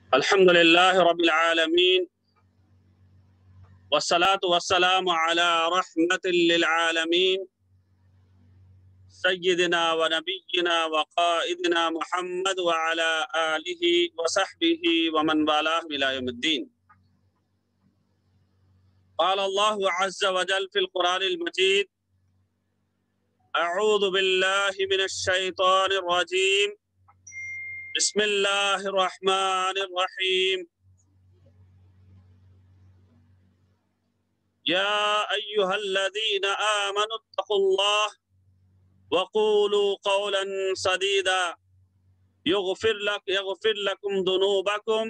الحمد لله رب العالمين والصلاة والسلام على رحمة للعالمين سيدنا ونبينا وقائدنا محمد وعلى آله وصحبه ومن والاه إلى يوم الدين قال الله عز وجل في القرآن المجيد أعوذ بالله من الشيطان الرجيم بسم الله الرحمن الرحيم يا أيها الذين آمنوا اتقوا الله وقولوا قولا سديدا يغفر لك يغفر لكم ذنوبكم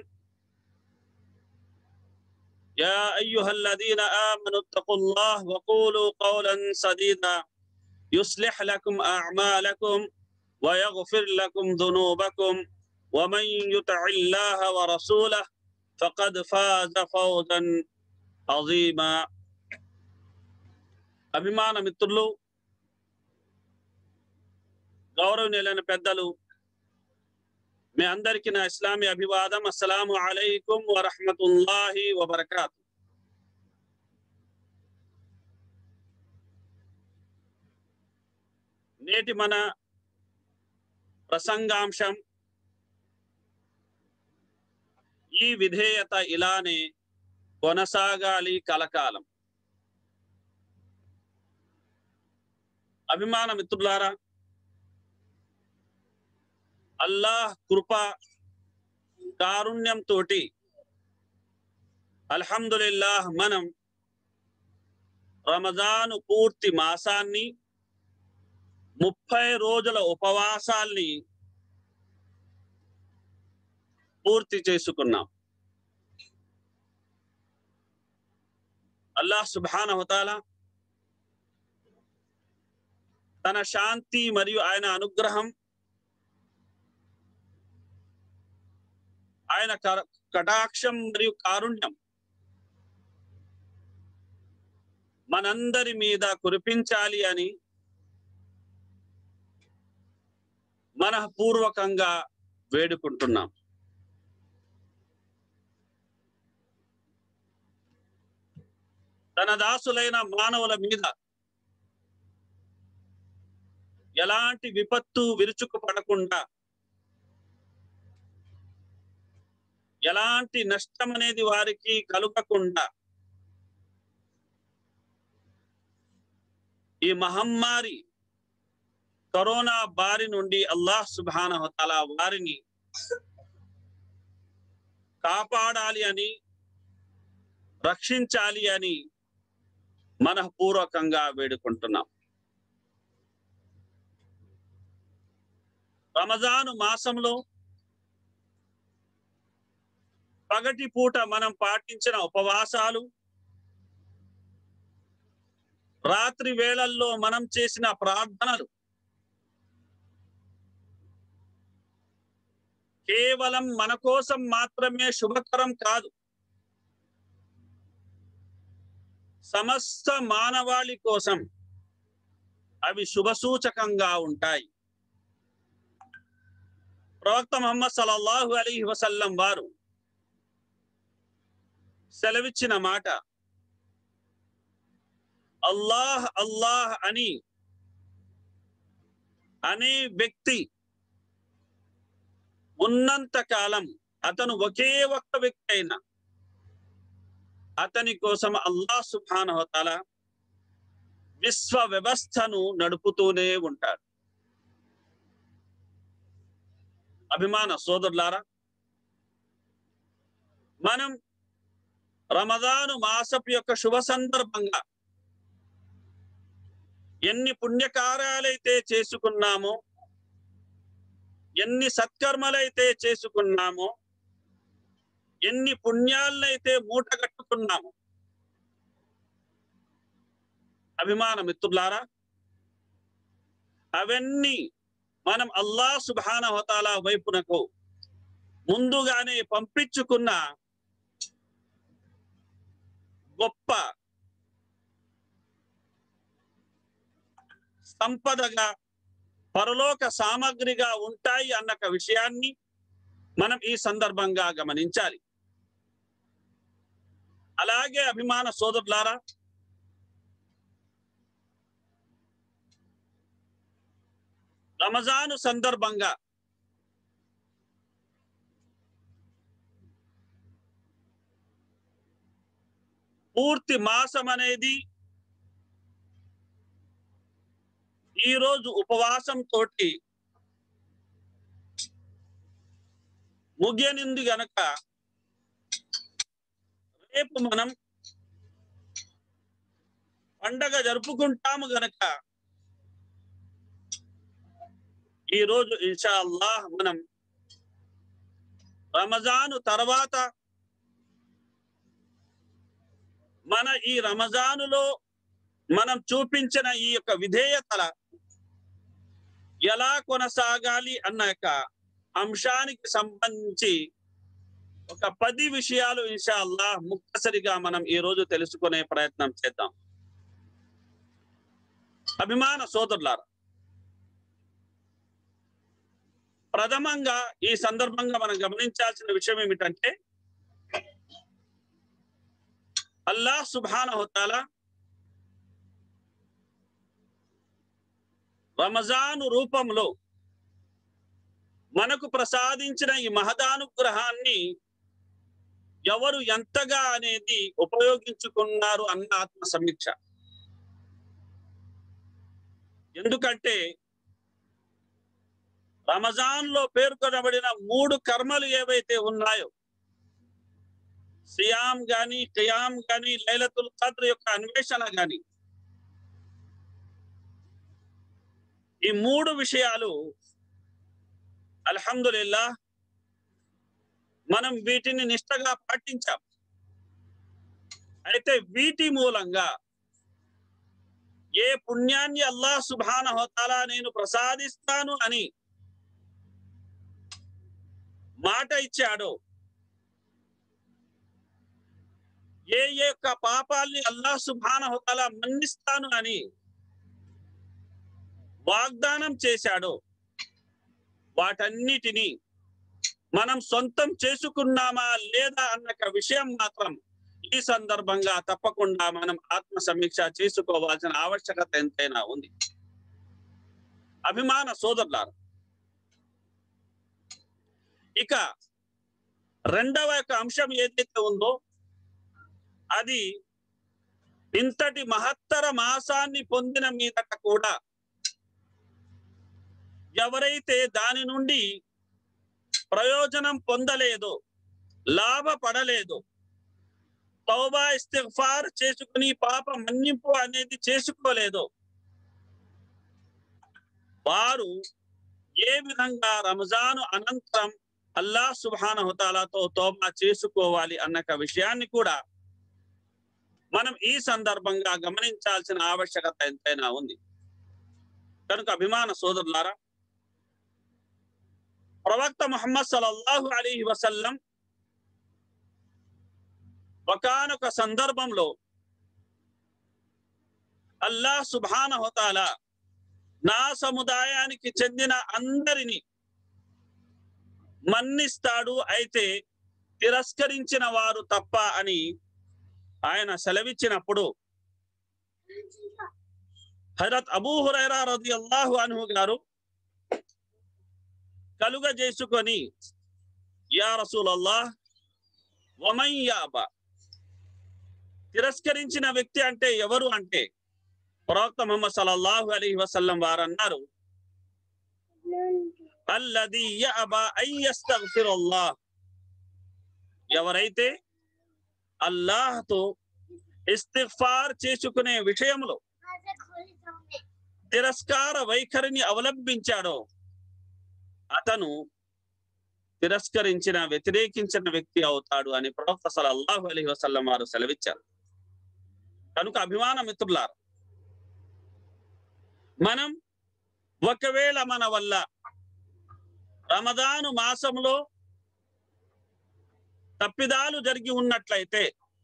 يا أيها الذين آمنوا اتقوا الله وقولوا قولا سديدا يصلح لكم أعمالكم ويغفر لكم ذنوبكم ومن يطع الله ورسوله فقد فاز فوزا عظيما అభిమాన మిత్రులు గౌరవనీయులైన పెద్దలు మీ అందరికీ నా ఇస్లామీ అభివాదం అస్సలాము అలైకుం వరహమతుల్లాహి వబర్కాతు నేటి మన ప్రసంగాంశం ఈ విధేయత ఇలానే కొనసాగాలి కలకాలం అభిమాన మిత్రులారా అల్లాహ్ కృప కారుణ్యంతో అల్హమ్దులిల్లాహ్ మనం రమజాను పూర్తి మాసాన్ని ముప్పై రోజుల ఉపవాసాల్ని పూర్తి చేసుకున్నాం అల్లాహ్ సుబానహతాల తన శాంతి మరియు ఆయన అనుగ్రహం ఆయన కటాక్షం మరియు కారుణ్యం మనందరి మీద కురిపించాలి అని మనఃపూర్వకంగా వేడుకుంటున్నాం తన దాసులైన మానవుల మీద ఎలాంటి విపత్తు విరుచుకు పడకుండా ఎలాంటి నష్టం అనేది వారికి కలుగకుండా ఈ మహమ్మారి కరోనా బారి నుండి అల్లాహ్ సుబాన వారిని కాపాడాలి అని రక్షించాలి అని మనఃపూర్వకంగా వేడుకుంటున్నాం రమజాను మాసంలో పగటి పూట మనం పాటించిన ఉపవాసాలు రాత్రి వేళల్లో మనం చేసిన ప్రార్థనలు కేవలం మన కోసం మాత్రమే శుభకరం కాదు సమస్త మానవాళి కోసం అవి శుభసూచకంగా ఉంటాయి ప్రవక్త మహమ్మద్ సల్లల్లాహు అలీ వసల్లం వారు సెలవిచ్చిన మాట అల్లాహ్ అల్లాహ్ అని అనే వ్యక్తి ఉన్నంత కాలం అతను ఒకే ఒక్క వ్యక్తి అయినా అతని కోసం అల్లాహ్ సుభానహతాల విశ్వ వ్యవస్థను నడుపుతూనే ఉంటాడు అభిమాన సోదరులారా మనం రమదాను మాసపు యొక్క శుభ సందర్భంగా ఎన్ని పుణ్యకార్యాలైతే చేసుకున్నామో ఎన్ని సత్కర్మలైతే చేసుకున్నామో ఎన్ని పుణ్యాలనైతే మూట కట్టుకున్నాము అభిమాన మిత్రులారా అవన్నీ మనం అల్లా సుభాన హోతాల వైపునకు ముందుగానే పంపించుకున్న గొప్ప సంపదగా పరలోక సామగ్రిగా ఉంటాయి అన్న ఒక విషయాన్ని మనం ఈ సందర్భంగా గమనించాలి అలాగే అభిమాన సోదరులారా రమజాను సందర్భంగా పూర్తి మాసం అనేది ఈ రోజు ఉపవాసం తోటి ముగియనింది గనక రేపు మనం పండగ జరుపుకుంటాము గనక ఈ రోజు ఇన్షా అల్లాహ్ మనం రమజాను తర్వాత మన ఈ రమజానులో మనం చూపించిన ఈ యొక్క విధేయతల ఎలా కొనసాగాలి అన్న యొక్క అంశానికి సంబంధించి ఒక పది విషయాలు ఇన్షా అల్లాహ్ ముక్తసరిగా మనం ఈ రోజు తెలుసుకునే ప్రయత్నం చేద్దాం అభిమాన సోదరులారా ప్రథమంగా ఈ సందర్భంగా మనం గమనించాల్సిన విషయం ఏమిటంటే అల్లాహ్ సుబానహుతాల రమజాను రూపంలో మనకు ప్రసాదించిన ఈ మహదానుగ్రహాన్ని ఎవరు ఎంతగా అనేది ఉపయోగించుకున్నారు అన్న ఆత్మ సమీక్ష ఎందుకంటే రమజాన్ లో పేర్కొనబడిన మూడు కర్మలు ఏవైతే ఉన్నాయో సియాం గాని ఖియాం గాని లైలతుల్ ఖద్ర్ యొక్క అన్వేషణ గాని ఈ మూడు విషయాలు అల్హమ్దుల్లా మనం వీటిని నిష్టగా పాటించాం అయితే వీటి మూలంగా ఏ పుణ్యాన్ని అల్లాహ్ సుభాన హోతాలా నేను ప్రసాదిస్తాను అని మాట ఇచ్చాడో ఏ ఏ యొక్క పాపాల్ని అల్లాహ్ సుభాన హోతాలా మన్నిస్తాను అని వాగ్దానం చేశాడో వాటన్నిటినీ మనం సొంతం చేసుకున్నామా లేదా అన్న విషయం మాత్రం ఈ సందర్భంగా తప్పకుండా మనం ఆత్మ సమీక్ష చేసుకోవాల్సిన ఆవశ్యకత ఎంతైనా ఉంది అభిమాన సోదరులారు ఇక రెండవ యొక్క అంశం ఏదైతే ఉందో అది ఇంతటి మహత్తర మాసాన్ని పొందిన మీదట కూడా ఎవరైతే దాని నుండి ప్రయోజనం పొందలేదో లాభపడలేదో తౌబా ఇస్తిఫార్ చేసుకుని పాప మన్నింపు అనేది చేసుకోలేదో వారు ఏ విధంగా రంజాను అనంతరం అల్లాహ్ సుబానహుతాలతో తోబా చేసుకోవాలి అన్న విషయాన్ని కూడా మనం ఈ సందర్భంగా గమనించాల్సిన ఆవశ్యకత ఎంతైనా ఉంది కనుక అభిమాన సోదరులారా ప్రవక్త ముహమ్మద్ సల్లల్లాహు అలీహి వసల్లం ఒకనొక సందర్భంలో అల్లాహ్ సుభాన హోతాల నా సముదాయానికి చెందిన అందరిని మన్నిస్తాడు అయితే తిరస్కరించిన వారు తప్ప అని ఆయన సెలవిచ్చినప్పుడు హజరత్ అబూ హురైరా రది అల్లాహు అన్హు గారు కలుగ చేసుకొని యా రసూల్ అల్లాహ్ వమయ్యాబా తిరస్కరించిన వ్యక్తి అంటే ఎవరు అంటే ప్రవక్త ముహమ్మద్ సల్లల్లాహు అలైహి వసల్లం వారు అన్నారు అల్లది యఅబా అన్ యస్తగ్ఫిరుల్లాహ్ ఎవరైతే అల్లాహ్తో ఇస్తిగ్ఫార్ చేసుకునే విషయంలో తిరస్కార వైఖరిని అవలంబించాడో అతను తిరస్కరించిన వ్యతిరేకించిన వ్యక్తి అవుతాడు అని ప్రవక్త సల్లల్లాహు అలైహి వసల్లం వారు సెలవిచ్చారు కనుక అభిమాన మిత్రులారు మనం ఒకవేళ మన వల్ల రమదాను మాసంలో తప్పిదాలు జరిగి ఉన్నట్లయితే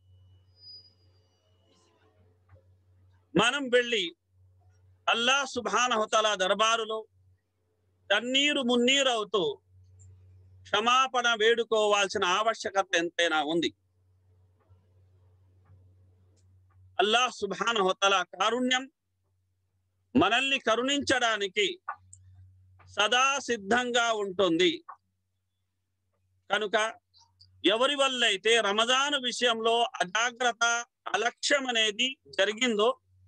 మనం వెళ్ళి అల్లా సుభానహుతల దర్బారులో కన్నీరు మున్నీరు అవుతూ క్షమాపణ వేడుకోవాల్సిన ఆవశ్యకత ఎంతైనా ఉంది అల్లాహ్ సుభాన హోతల కారుణ్యం మనల్ని కరుణించడానికి సదా సిద్ధంగా ఉంటుంది కనుక ఎవరి వల్ల అయితే రమజాను విషయంలో అజాగ్రత్త అలక్ష్యం అనేది జరిగిందో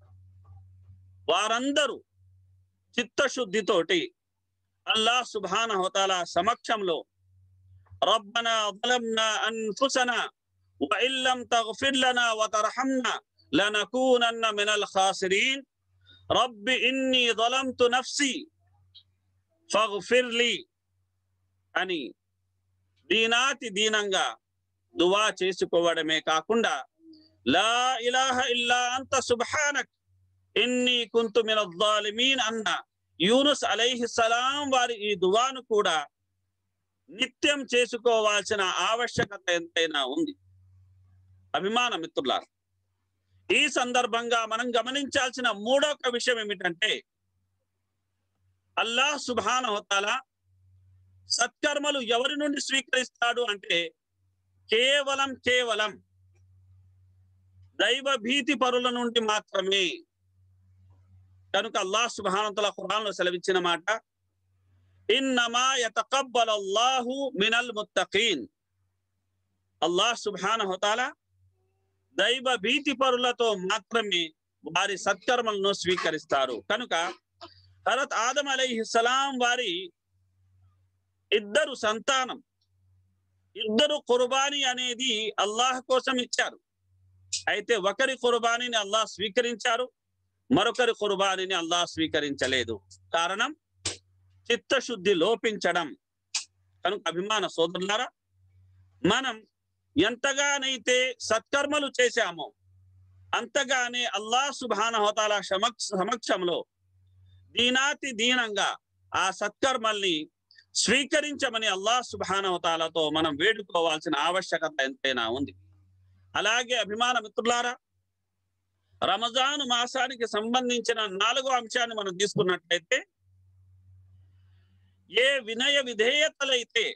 వారందరూ చిత్తశుద్ధితోటి అల్లాహ్ సుభాన హోతాల సమక్షంలో ربنا ظلمنا أنفسنا وإن لم تغفر لنا وترحمنا لنكونن من الخاسرين رب إني ظلمت نفسي فاغفر لي అని దీనాతి దీనంగా దువా చేసుకోవడమే కాకుండా లా ఇలాహ ఇల్లా అంత సుబ్హానక్ ఇన్ని కుంతు మిన జాలిమీన్ అన్న యూనుస్ అలైహి సలాం వారి ఈ దువాను కూడా నిత్యం చేసుకోవాల్సిన ఆవశ్యకత ఎంతైనా ఉంది అభిమాన మిత్రులారు ఈ సందర్భంగా మనం గమనించాల్సిన మూడొక విషయం ఏమిటంటే అల్లాహ్ సుభాన హోతాల సత్కర్మలు ఎవరి నుండి స్వీకరిస్తాడు అంటే కేవలం కేవలం దైవ భీతి పరుల నుండి మాత్రమే కనుక అల్లాహ్ సుభానతల ఖురాన్లో సెలవిచ్చిన మాట ఇన్నమా యతకబ్బల్ అల్లాహు మినల్ ముత్తకీన్ అల్లాహ్ సుభాన హోతాల దైవ భీతి పరులతో మాత్రమే వారి సత్కర్మలను స్వీకరిస్తారు కనుక హరత్ ఆదం అలైహిస్సలాం వారి ఇద్దరు సంతానం ఇద్దరు కుర్బానీ అనేది అల్లాహ్ కోసం ఇచ్చారు అయితే ఒకరి కుర్బానీని అల్లాహ్ స్వీకరించారు మరొకరి కుర్బానీని అల్లాహ్ స్వీకరించలేదు కారణం చిత్తశుద్ధి లోపించడం కనుక అభిమాన సోదరులారా మనం ఎంతగానైతే సత్కర్మలు చేశామో అంతగానే అల్లాహ్ సుబాన హోతాల సమక్ష సమక్షంలో దీనాతి దీనంగా ఆ సత్కర్మల్ని స్వీకరించమని అల్లాహ్ సుబానవతాలతో మనం వేడుకోవాల్సిన ఆవశ్యకత ఎంతైనా ఉంది అలాగే అభిమాన మిత్రులారా రమజాను మాసానికి సంబంధించిన నాలుగో అంశాన్ని మనం తీసుకున్నట్లయితే ఏ వినయ విధేయతలైతే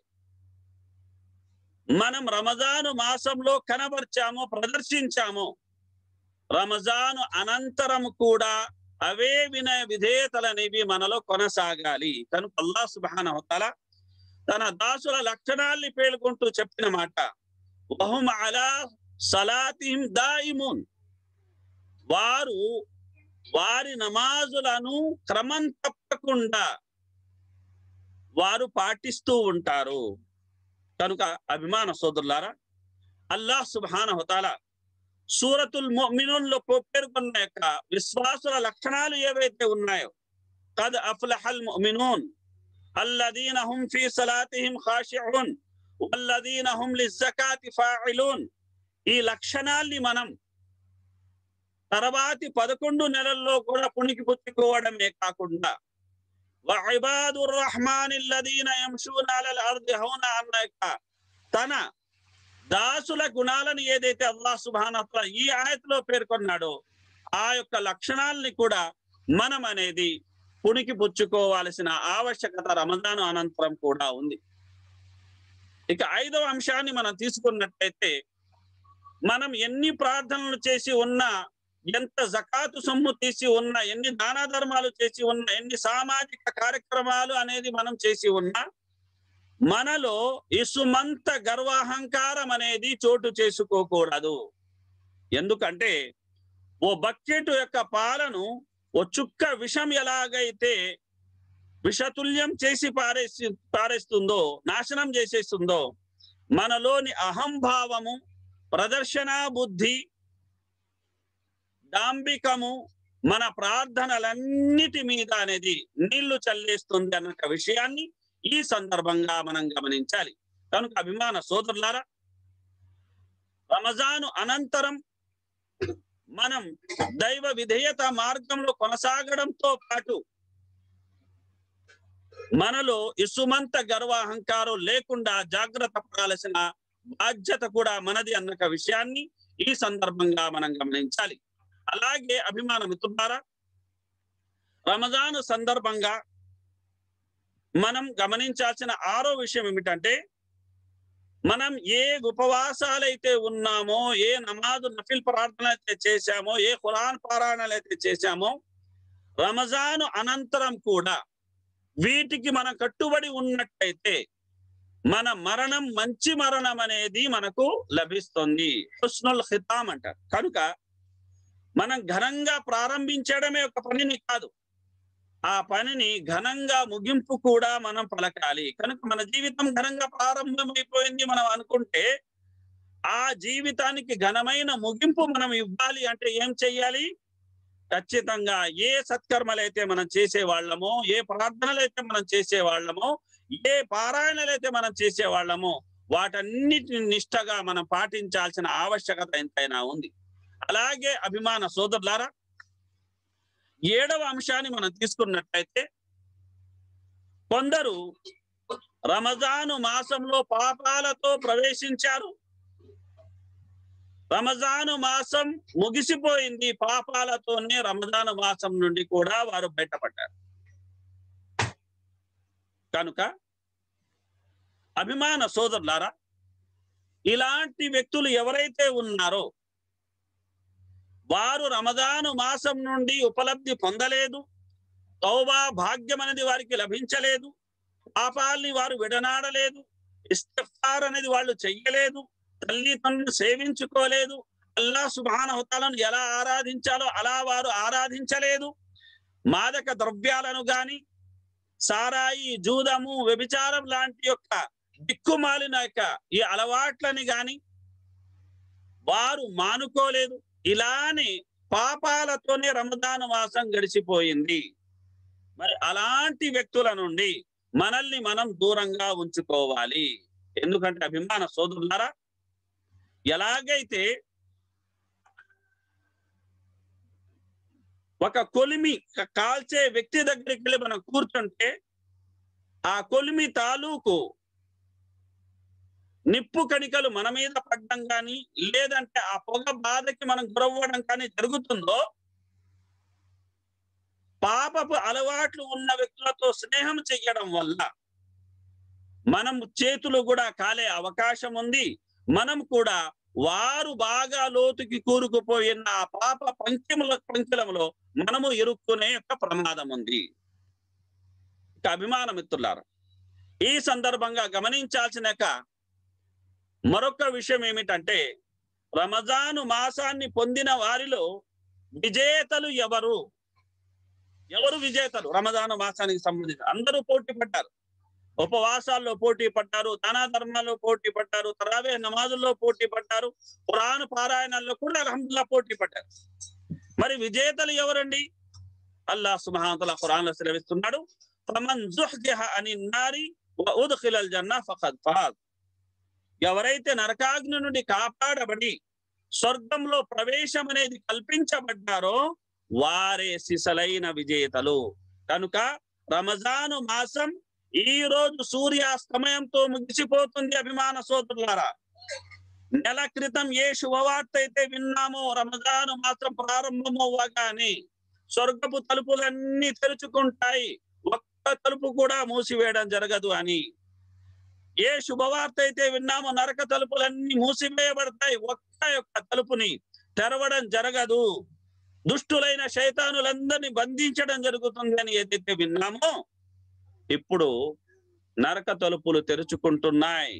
మనం రమజాను మాసంలో కనబర్చామో ప్రదర్శించామో రమజాను అనంతరం కూడా అవే వినయ విధేయతలు అనేవి మనలో కొనసాగాలి కనుక అల్లా సుబాన హోతాల తన దాసుల లక్షణాల్ని పేర్కొంటూ చెప్పిన మాట వహుం అలా సలాతిహిం దాయిమున్ వారు వారి నమాజులను క్రమం తప్పకుండా వారు పాటిస్తూ ఉంటారు కనుక అభిమాన సోదరులారా అల్లాహ్ సుబాన హోతాల సూరతుల్ ముమినుల్లో పేర్కొన్న యొక్క విశ్వాసుల లక్షణాలు ఏవైతే ఉన్నాయో కద్ అఫ్లహల్ ముమినూన్ الذين هم في صلاتهم خاشعون والذين هم للزكاة فاعلون ఈ లక్షణాల్ని మనం తర్వాతి పదకొండు నెలల్లో కూడా పుణికి పుచ్చుకోవడమే కాకుండా వఇబాదు రహమాన్ الذين يمشون على الارض هونا అన్న యొక్క తన దాసుల గుణాలను ఏదైతే అల్లాహ్ సుబాన ఈ ఆయతలో పేర్కొన్నాడో ఆ యొక్క లక్షణాలని కూడా మనం అనేది పుణికి పుచ్చుకోవాల్సిన ఆవశ్యకత రమజాను అనంతరం కూడా ఉంది ఇక ఐదవ అంశాన్ని మనం తీసుకున్నట్లయితే మనం ఎన్ని ప్రార్థనలు చేసి ఉన్నా ఎంత జకాతు సొమ్ము తీసి ఉన్నా ఎన్ని దాన ధర్మాలు చేసి ఉన్నా ఎన్ని సామాజిక కార్యక్రమాలు అనేది మనం చేసి ఉన్నా మనలో ఇసుమంత గర్వాహంకారం అనేది చోటు చేసుకోకూడదు ఎందుకంటే ఓ బకెట్ యొక్క పాలను ఓ చుక్క విషం ఎలాగైతే విషతుల్యం చేసి పారేసి పారేస్తుందో నాశనం చేసేస్తుందో మనలోని అహంభావము ప్రదర్శన బుద్ధి డాంబికము మన ప్రార్థనలన్నిటి మీద అనేది నీళ్లు చల్లేస్తుంది అన్న విషయాన్ని ఈ సందర్భంగా మనం గమనించాలి కనుక అభిమాన సోదరులారా రమజాను అనంతరం మనం దైవ విధేయత మార్గంలో కొనసాగడంతో పాటు మనలో ఇసుమంత గర్వాహంకారం లేకుండా జాగ్రత్త పడాల్సిన బాధ్యత కూడా మనది అన్న విషయాన్ని ఈ సందర్భంగా మనం గమనించాలి అలాగే అభిమాన మిత్రులారా రమజాను సందర్భంగా మనం గమనించాల్సిన ఆరో విషయం ఏమిటంటే మనం ఏ ఉపవాసాలైతే ఉన్నామో ఏ నమాజు నఫిల్ ప్రార్థన అయితే చేశామో ఏ ఖురాన్ పారాయణలు అయితే చేశామో రమజాను అనంతరం కూడా వీటికి మనం కట్టుబడి ఉన్నట్టయితే మన మరణం మంచి మరణం అనేది మనకు లభిస్తుంది హుస్నుల్ ఖితాం అంటారు కనుక మనం ఘనంగా ప్రారంభించడమే ఒక పనిని కాదు ఆ పనిని ఘనంగా ముగింపు కూడా మనం పలకాలి కనుక మన జీవితం ఘనంగా ప్రారంభమైపోయింది మనం అనుకుంటే ఆ జీవితానికి ఘనమైన ముగింపు మనం ఇవ్వాలి అంటే ఏం చెయ్యాలి ఖచ్చితంగా ఏ సత్కర్మలైతే మనం చేసే వాళ్ళమో ఏ ప్రార్థనలైతే మనం చేసే వాళ్ళమో ఏ పారాయణలైతే మనం చేసే వాళ్ళమో వాటన్నిటిని నిష్టగా మనం పాటించాల్సిన ఆవశ్యకత ఎంతైనా ఉంది అలాగే అభిమాన సోదరులారా ఏడవ అంశాన్ని మనం తీసుకున్నట్లయితే కొందరు రమజాను మాసంలో పాపాలతో ప్రవేశించారు రమజాను మాసం ముగిసిపోయింది పాపాలతోనే రమజాను మాసం నుండి కూడా వారు బయటపడ్డారు కనుక అభిమాన సోదరులారా ఇలాంటి వ్యక్తులు ఎవరైతే ఉన్నారో వారు రమజాను మాసం నుండి ఉపలబ్ధి పొందలేదు తౌబా భాగ్యం అనేది వారికి లభించలేదు పాపాల్ని వారు విడనాడలేదు ఇస్తఫార్ అనేది వాళ్ళు చెయ్యలేదు తల్లిదండ్రులు సేవించుకోలేదు అల్లా సుబానహతాలను ఎలా ఆరాధించాలో అలా వారు ఆరాధించలేదు మాదక ద్రవ్యాలను గాని సారాయి జూదము వ్యభిచారం లాంటి యొక్క దిక్కుమాలిన యొక్క ఈ అలవాట్లని గాని వారు మానుకోలేదు ఇలానే పాపాలతోనే రమదాను మాసం గడిచిపోయింది మరి అలాంటి వ్యక్తుల నుండి మనల్ని మనం దూరంగా ఉంచుకోవాలి ఎందుకంటే అభిమాన సోదరులారా ఎలాగైతే ఒక కొలిమి కాల్చే వ్యక్తి దగ్గరికి వెళ్ళి మనం కూర్చుంటే ఆ కొలిమి తాలూకు నిప్పు కణికలు మన మీద పడ్డం కానీ లేదంటే ఆ పొగ బాధకి మనం గురవ్వడం కానీ జరుగుతుందో పాపపు అలవాట్లు ఉన్న వ్యక్తులతో స్నేహం చెయ్యడం వల్ల మనం చేతులు కూడా కాలే అవకాశం ఉంది మనం కూడా వారు బాగా లోతుకి కూరుకుపోయిన ఆ పాప పంచముల పంచలములో మనము ఇరుక్కునే యొక్క ప్రమాదం ఉంది ఇక అభిమాన మిత్రులారు ఈ సందర్భంగా గమనించాల్సిన యొక్క మరొక విషయం ఏమిటంటే రమజాను మాసాన్ని పొందిన వారిలో విజేతలు ఎవరు ఎవరు విజేతలు రమజాను మాసానికి సంబంధించి అందరూ పోటీ పడ్డారు ఉపవాసాల్లో పోటీ పడ్డారు దాన ధర్మాల్లో పోటీ పడ్డారు తరావే నమాజుల్లో పోటీ పడ్డారు పురాణ పారాయణాల్లో కూడా అల్హమ్దుల్లా పోటీ పడ్డారు మరి విజేతలు ఎవరండి అల్లా సుమహాంతల ఖురాన్లో సెలవిస్తున్నాడు ఫమన్ జుహ్జిహ అని నారి ఉద్ఖిలల్ జన్న ఫఖద్ ఫాజ్ ఎవరైతే నరకాగ్ని నుండి కాపాడబడి స్వర్గంలో ప్రవేశం అనేది కల్పించబడ్డారో వారే సిసలైన విజేతలు కనుక రమజాను మాసం ఈ రోజు సూర్యాస్తమయంతో ముగిసిపోతుంది అభిమాన సోదరులారా నెల క్రితం ఏ శుభవార్త అయితే విన్నామో రమజాను మాత్రం ప్రారంభమవ్వగానే స్వర్గపు తలుపులన్నీ తెరుచుకుంటాయి ఒక్క తలుపు కూడా మూసివేయడం జరగదు అని ఏ శుభవార్త అయితే విన్నామో నరక తలుపులన్నీ మూసివేయబడతాయి ఒక్క యొక్క తలుపుని తెరవడం జరగదు దుష్టులైన శైతానులందరినీ బంధించడం జరుగుతుంది అని ఏదైతే విన్నామో ఇప్పుడు నరక తలుపులు తెరుచుకుంటున్నాయి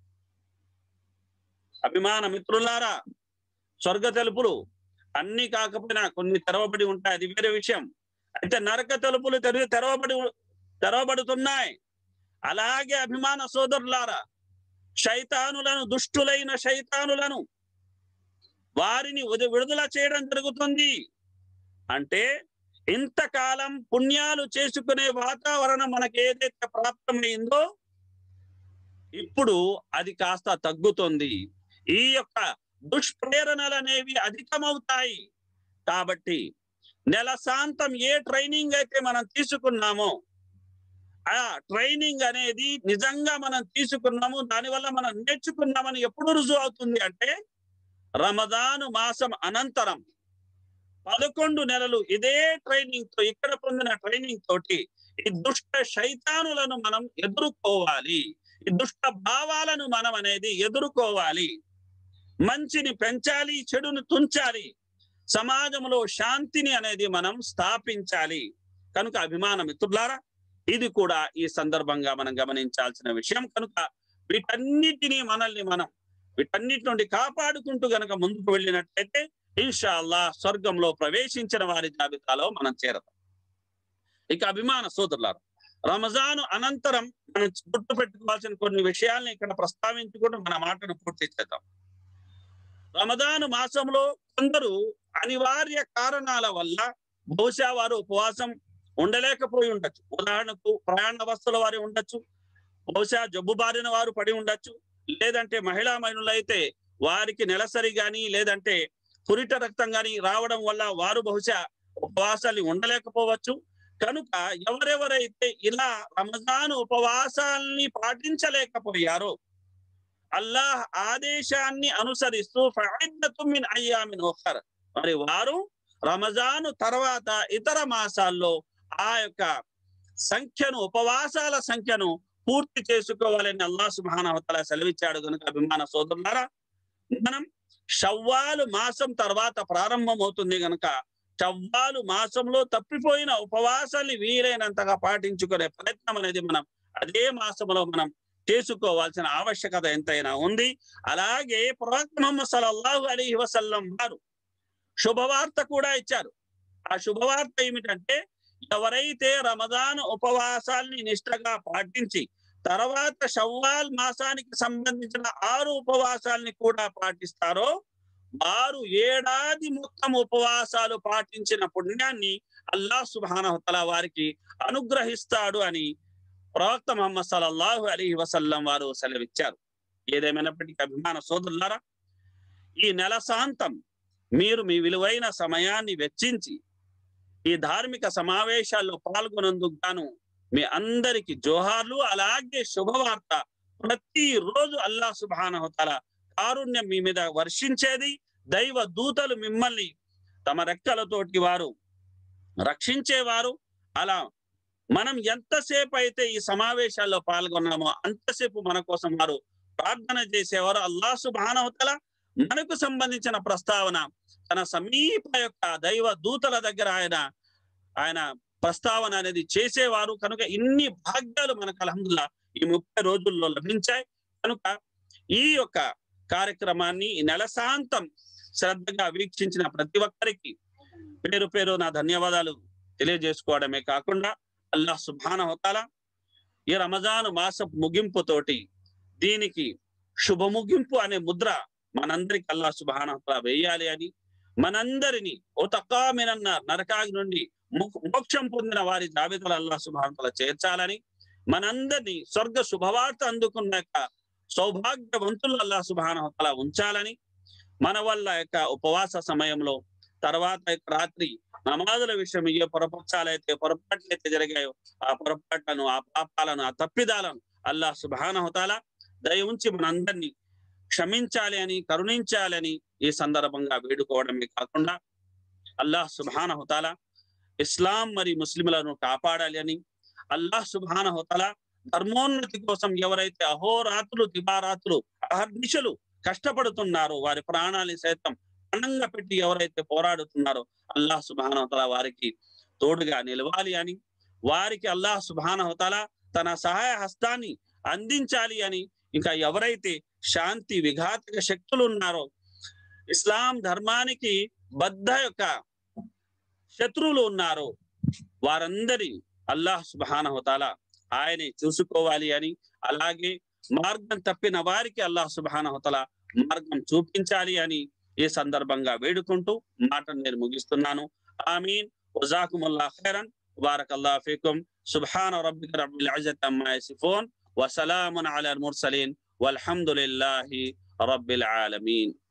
అభిమాన మిత్రులారా స్వర్గ తలుపులు అన్ని కాకపోయినా కొన్ని తెరవబడి ఉంటాయి అది వేరే విషయం అయితే నరక తలుపులు తెరి తెరవబడి తెరవబడుతున్నాయి అలాగే అభిమాన సోదరులారా శైతానులను దుష్టులైన శైతానులను వారిని ఉద- విడుదల చేయడం జరుగుతుంది అంటే ఇంతకాలం పుణ్యాలు చేసుకునే వాతావరణం మనకి ఏదైతే ప్రాప్తమైందో ఇప్పుడు అది కాస్త తగ్గుతుంది ఈ యొక్క దుష్ప్రేరణలు అనేవి అధికమవుతాయి కాబట్టి నెల శాంతం ఏ ట్రైనింగ్ అయితే మనం తీసుకున్నామో ఆ ట్రైనింగ్ అనేది నిజంగా మనం తీసుకున్నాము దానివల్ల మనం నేర్చుకున్నామని ఎప్పుడు రుజువు అవుతుంది అంటే రమదాను మాసం అనంతరం పదకొండు నెలలు ఇదే ట్రైనింగ్ తో ఇక్కడ పొందిన ట్రైనింగ్ తోటి ఈ దుష్ట శైతానులను మనం ఎదుర్కోవాలి ఈ దుష్ట భావాలను మనం అనేది ఎదుర్కోవాలి మంచిని పెంచాలి చెడును తుంచాలి సమాజంలో శాంతిని అనేది మనం స్థాపించాలి కనుక అభిమాన మిత్రులారా ఇది కూడా ఈ సందర్భంగా మనం గమనించాల్సిన విషయం కనుక వీటన్నిటినీ మనల్ని మనం వీటన్నిటి నుండి కాపాడుకుంటూ గనక ముందుకు వెళ్ళినట్లయితే ఇన్షా అల్లా స్వర్గంలో ప్రవేశించిన వారి జాబితాలో మనం చేరతాం ఇక అభిమాన సోదరులారు రమజాను అనంతరం మనం గుర్తు పెట్టుకోవాల్సిన కొన్ని విషయాల్ని ఇక్కడ ప్రస్తావించుకుంటూ మన మాటను పూర్తి చేద్దాం రమదాను మాసంలో కొందరు అనివార్య కారణాల వల్ల బహుశా వారు ఉపవాసం ఉండలేకపోయి ఉండొచ్చు ఉదాహరణకు ప్రయాణ అవస్థల వారి ఉండొచ్చు బహుశా జబ్బు బారిన వారు పడి ఉండొచ్చు లేదంటే మహిళా మహిళలైతే వారికి నెలసరి గాని లేదంటే పురిట రక్తం గాని రావడం వల్ల వారు బహుశా ఉపవాసాలు ఉండలేకపోవచ్చు కనుక ఎవరెవరైతే ఇలా రమజాన్ ఉపవాసాల్ని పాటించలేకపోయారో అల్లాహ్ ఆదేశాన్ని అనుసరిస్తూ ఫఇద్దతు మిన్ అయ్యామిన్ ఉఖర్ మరి వారు రమజాను తర్వాత ఇతర మాసాల్లో ఆ యొక్క సంఖ్యను ఉపవాసాల సంఖ్యను పూర్తి చేసుకోవాలని అల్లా సుబానవతల సెలవిచ్చాడు కనుక అభిమాన సోదరులారా మనం షవ్వాలు మాసం తర్వాత ప్రారంభమవుతుంది గనుక షవ్వాలు మాసంలో తప్పిపోయిన ఉపవాసాన్ని వీలైనంతగా పాటించుకునే ప్రయత్నం అనేది మనం అదే మాసంలో మనం చేసుకోవాల్సిన ఆవశ్యకత ఎంతైనా ఉంది అలాగే ప్రవక్త ముహమ్మద్ సల్లల్లాహు అలీహి వసల్లం వారు శుభవార్త కూడా ఇచ్చారు ఆ శుభవార్త ఏమిటంటే ఎవరైతే రమదాన్ ఉపవాసాల్ని నిష్ఠగా పాటించి తర్వాత షవ్వాల్ మాసానికి సంబంధించిన ఆరు ఉపవాసాల్ని కూడా పాటిస్తారో వారు ఏడాది మొత్తం ఉపవాసాలు పాటించిన పుణ్యాన్ని అల్లా సుబానహతల వారికి అనుగ్రహిస్తాడు అని ప్రవక్త మహమ్మద్ సల్లల్లాహు అలీ వసల్లం వారు సెలవిచ్చారు ఏదేమైనప్పటికీ అభిమాన సోదరులారా ఈ నెల సాంతం మీరు మీ విలువైన సమయాన్ని వెచ్చించి ఈ ధార్మిక సమావేశాల్లో పాల్గొనందుకు గాను మీ అందరికి జోహార్లు అలాగే శుభవార్త ప్రతి రోజు అల్లా సుబానహతల కారుణ్యం మీ మీద వర్షించేది దైవ దూతలు మిమ్మల్ని తమ రెక్కలతోటి వారు రక్షించేవారు అలా మనం ఎంతసేపు అయితే ఈ సమావేశాల్లో పాల్గొన్నామో అంతసేపు మన కోసం వారు ప్రార్థన చేసేవారు అల్లా సుబానవతల మనకు సంబంధించిన ప్రస్తావన తన సమీప యొక్క దైవ దూతల దగ్గర ఆయన ఆయన ప్రస్తావన అనేది చేసేవారు కనుక ఇన్ని భాగ్యాలు మనకు అలహందుల్లా ఈ ముప్పై రోజుల్లో లభించాయి కనుక ఈ యొక్క కార్యక్రమాన్ని ఈ నెల సాంతం శ్రద్ధగా వీక్షించిన ప్రతి ఒక్కరికి పేరు పేరు నా ధన్యవాదాలు తెలియజేసుకోవడమే కాకుండా అల్లాహ్ సుభాన హోతాల ఈ రమజాను మాస ముగింపుతోటి దీనికి శుభ ముగింపు అనే ముద్ర మనందరికి అల్లా సుభాన వేయాలి అని మనందరిని ఓ తక్కువమినన్న నరకాగి నుండి మోక్షం పొందిన వారి జాబితాలు అల్లా సుభానతల చేర్చాలని మనందరినీ స్వర్గ శుభవార్త అందుకున్నాక సౌభాగ్యవంతులు అల్లా సుభానతల ఉంచాలని మన వల్ల యొక్క ఉపవాస సమయంలో తర్వాత రాత్రి నమాజుల విషయం ఏ పొరపక్షాలైతే పొరపాట్లయితే జరిగాయో ఆ పొరపాట్లను ఆ పాపాలను ఆ తప్పిదాలను అల్లా సుబానహతాల దయ ఉంచి మనందరినీ క్షమించాలి అని కరుణించాలని ఈ సందర్భంగా వేడుకోవడమే కాకుండా అల్లాహ్ సుబానహతాల ఇస్లాం మరి ముస్లింలను కాపాడాలి అని అల్లాహ్ సుబానహతాల ధర్మోన్నతి కోసం ఎవరైతే అహోరాత్రులు దిబారాత్రులు అహర్నిశలు కష్టపడుతున్నారో వారి ప్రాణాన్ని సైతం పణంగా పెట్టి ఎవరైతే పోరాడుతున్నారో అల్లాహ్ సుబానవతల వారికి తోడుగా నిలవాలి అని వారికి అల్లాహ్ సుబానవతల తన సహాయ హస్తాన్ని అందించాలి అని ఇంకా ఎవరైతే శాంతి విఘాతక శక్తులు ఉన్నారో ఇస్లాం ధర్మానికి బద్ధ యొక్క శత్రువులు ఉన్నారో వారందరి అల్లాహ్ సుబానవతల ఆయనే చూసుకోవాలి అని అలాగే మార్గం తప్పిన వారికి అల్లాహ్ సుబానవతల మార్గం చూపించాలి అని ఈ సందర్భంగా వేడుకుంటూ మాటను నేను ముగిస్తున్నాను ఆమీన్ వజాకుముల్లా ఖైరన్ బారకల్లా ఫీకుం సుబ్హాన రబ్బిక రబ్బిల్ ఇజ్జతి అమ్మా యసిఫూన్ వసలామున్ అలల్ ముర్సలీన్ والحمد لله رب العالمين